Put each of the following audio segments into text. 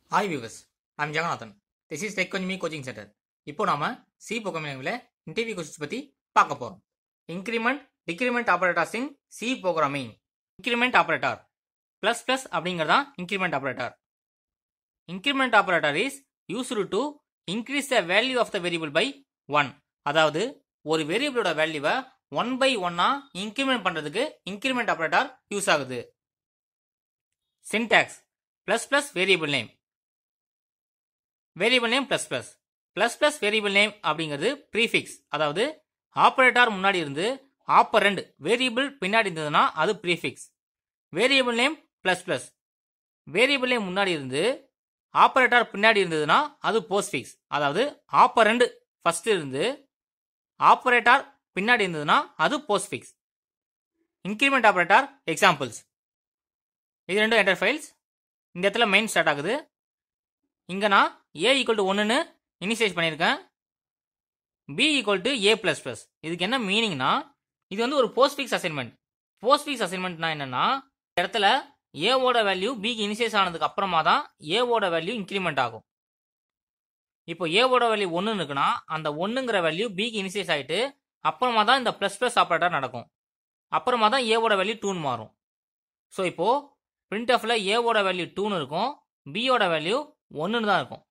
hi viewers I'm Jeganathan this is tech கொஞ்சமி coaching centre இப்போ நாம சி ப்ரோக்ராமிங்கில் இன்டர்வியூ கொஸ்டின்ஸ் பற்றி பார்க்க போகிறோம் increment decrement operators in C programming increment operator plus plus அப்படிங்கிறதா increment operator increment operator is used to increase the value of the variable by one அதாவது ஒரு வேரியபிளோட வேல்யூவை ஒன் பை ஒன்னா இன்க்ரிமெண்ட் பண்ணுறதுக்கு இன்க்ரிமெண்ட் ஆப்ரேட்டர் யூஸ் ஆகுது syntax plus plus variable name variable name plus plus plus plus variable name அப்படிங்கிறது prefix அதாவது operator முன்னாடி இருந்து ஆப்பரண்ட் வேரியபிள் பின்னாடி இருந்ததுன்னா அது prefix variable name plus plus variable name முன்னாடி இருந்து ஆப்பரேட்டர் பின்னாடி இருந்ததுன்னா அது போஸ்ட்ஃபிக்ஸ் அதாவது ஆப்பரண்ட் ஃபர்ஸ்ட் இருந்து ஆப்பரேட்டர் பின்னாடி இருந்ததுன்னா அது போஸ்ட்ஃபிக்ஸ் இன்க்ரிமெண்ட் ஆப்பரேட்டர் எக்ஸாம்பிள்ஸ் இது ரெண்டும் என்டர் ஃபைல்ஸ் இந்த இடத்துல மெயின் ஸ்டார்ட் ஆகுது இங்கே நான் ஏ ஈக்குவல் டு ஒன்றுன்னு இனிஷியேட் பண்ணியிருக்கேன் B equal to A plus plus இதுக்கு என்ன மீனிங்னா இது வந்து ஒரு போஸ்ட்ஃபிக்ஸ் அசைன்மெண்ட் போஸ்ட்ஃபிக்ஸ் அசைன்மெண்ட்னா என்னன்னா இந்த இடத்துல ஏவோட வேல்யூ பிக்கு இனிஷியேட் ஆனதுக்கு அப்புறமா தான் ஏவோட வேல்யூ இன்க்ரிமெண்ட் ஆகும் இப்போ ஏவோட வேல்யூ ஒன்று இருக்குன்னா அந்த ஒன்றுங்கிற வேல்யூ பிக்கு இனிஷியேட் ஆகிட்டு அப்புறமா தான் இந்த ப்ளஸ் ப்ளஸ் ஆப்ரேட்டர் நடக்கும் அப்புறமா தான் ஏவோட வேல்யூ டூன் மாறும் ஸோ இப்போ பிரிண்ட் ஆஃப்ல ஏவோட வேல்யூ டூன்னு இருக்கும் பியோட வேல்யூ ஒன்றுன்னு தான் இருக்கும்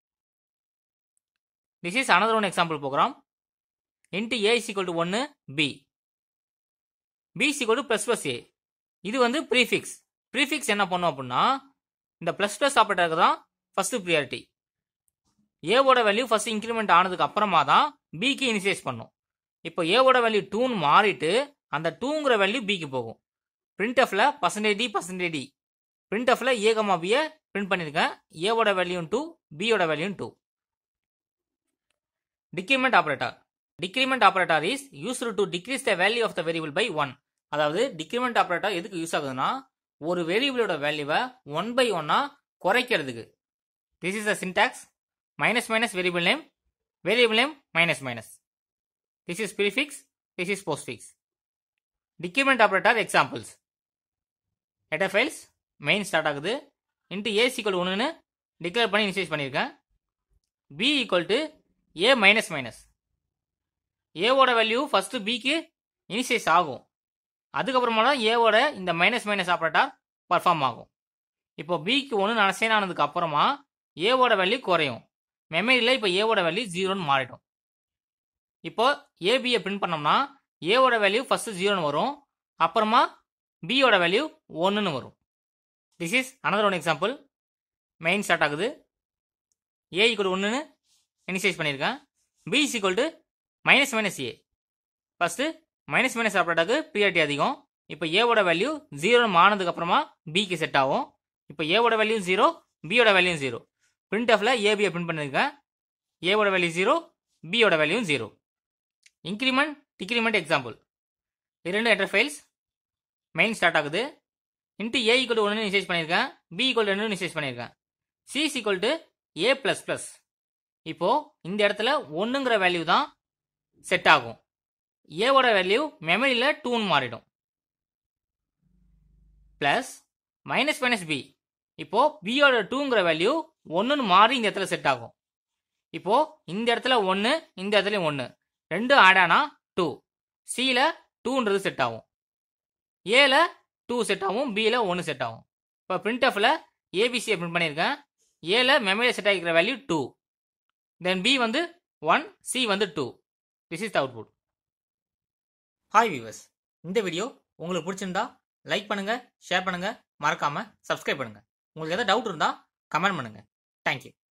this is another one example program int A is equal to ஒன்று B B is equal to plus plus A இது வந்து ப்ரீஃபிக்ஸ் ப்ரீஃபிக்ஸ் என்ன பண்ணும் அப்படின்னா இந்த ப்ளஸ் ப்ளஸ் ஆப்ரேட்டருக்கு தான் ஃபர்ஸ்ட் ப்ரியாரிட்டி ஏவோட வேல்யூ ஃபர்ஸ்ட் இன்க்ரிமெண்ட் ஆனதுக்கு அப்புறமா தான் பிக்கு இனிஷியேட் பண்ணும் இப்போ ஏவோட வேல்யூ டூன்னு மாறிட்டு அந்த டூங்கிற வேல்யூ பிக்கு போகும் பிரிண்ட் எஃப்ல percentage D percentage D print எஃப்ல ஏ கமா பியை பிரிண்ட் பண்ணியிருக்கேன் ஏவோட வேல்யூ டூ பியோட value two decrement operator decrement operator is used to decrease the value of the variable by one அதாவது டிக்ரிமெண்ட் ஆப்ரேட்டர் எதுக்கு யூஸ் ஆகுதுன்னா ஒரு வேரியபிளோட வேல்யூவை ஒன் பை ஒன்னா குறைக்கிறதுக்கு this is the syntax minus minus variable name variable name minus minus this is prefix this is postfix decrement operator examples header files main start ஆகுது int A equal ஒன்றுன்னு declare பண்ணி initiate பண்ணியிருக்கேன் B equal to A minus minus ஏவோட value first பிக்கு initiates ஆகும் அதுக்கப்புறமா தான் ஏவோட இந்த மைனஸ் மைனஸ் ஆப்ரேட்டர் பர்ஃபார்ம் ஆகும் இப்போ பிக்கு ஒன்று அசைன் ஆனதுக்கு அப்புறமா ஏவோட வேல்யூ குறையும் மெமரியில் இப்போ ஏவோட வேல்யூ ஜீரோன்னு மாறிடும் இப்போ ஏபியை பிரிண்ட் பண்ணோம்னா ஏவோட வேல்யூ ஃபர்ஸ்ட் ஜீரோன்னு வரும் அப்புறமா பியோட வேல்யூ ஒன்றுன்னு வரும் this is another one example main start ஆகுது ஏ ஈக்குவல் ஒன்றுன்னு இனிஷியேட் பண்ணியிருக்கேன் B is equal to minus minus A first minus minus ஆப்ரேட்டாக்கு ப்ரியாரிட்டி அதிகம் இப்போ ஏவோட வேல்யூ ஜீரோன்னு ஆனதுக்கு அப்புறமா பிக்கு செட் ஆகும் இப்போ ஏவோட வேல்யூ ஜீரோ பியோட வேல்யூ ஜீரோ பிரிண்ட் ஆஃப்ல ஏபியை பிரிண்ட் பண்ணியிருக்கேன் ஏவோட வேல்யூ ஜீரோ பியோட value zero increment decrement example இது ரெண்டு என்டர் ஃபைல்ஸ் மெயின் ஸ்டார்ட் ஆகுது இன்ட்டு ஏ ஈக்குவல் ஒன்று இனிஷியேட் பண்ணியிருக்கேன் பி ஈக்குவல் ரெண்டு இனிஷியேட் பண்ணியிருக்கேன் C equal to A plus plus இப்போ இந்த இடத்துல ஒன்றுங்கிற வேல்யூ தான் செட் ஆகும் ஏவோட வேல்யூ மெமரியில் டூன்னு மாறிடும் ப்ளஸ் மைனஸ் மைனஸ் பி இப்போ பியோட டூங்கிற வேல்யூ ஒன்றுன்னு மாறி இந்த இடத்துல செட் ஆகும் இப்போ இந்த இடத்துல ஒன்று இந்த இடத்துலையும் ஒன்று ரெண்டும் ஆட் ஆனா டூ சியில் டூன்றது செட் ஆகும் ஏல டூ செட் ஆகும் பியில் ஒன்று செட் ஆகும் இப்போ பிரிண்ட் ஆஃபில் ஏபிசியை பிரிண்ட் பண்ணியிருக்கேன் ஏல மெமரியில் செட் ஆகிக்கிற வேல்யூ டூ தென் பி வந்து ஒன் சி வந்து two this is the output hi viewers இந்த வீடியோ உங்களுக்கு பிடிச்சிருந்தா லைக் பண்ணுங்க ஷேர் பண்ணுங்க மறக்காம சப்ஸ்கிரைப் பண்ணுங்க உங்களுக்கு எதாவது டவுட் இருந்தா கமெண்ட் பண்ணுங்க தேங்க்யூ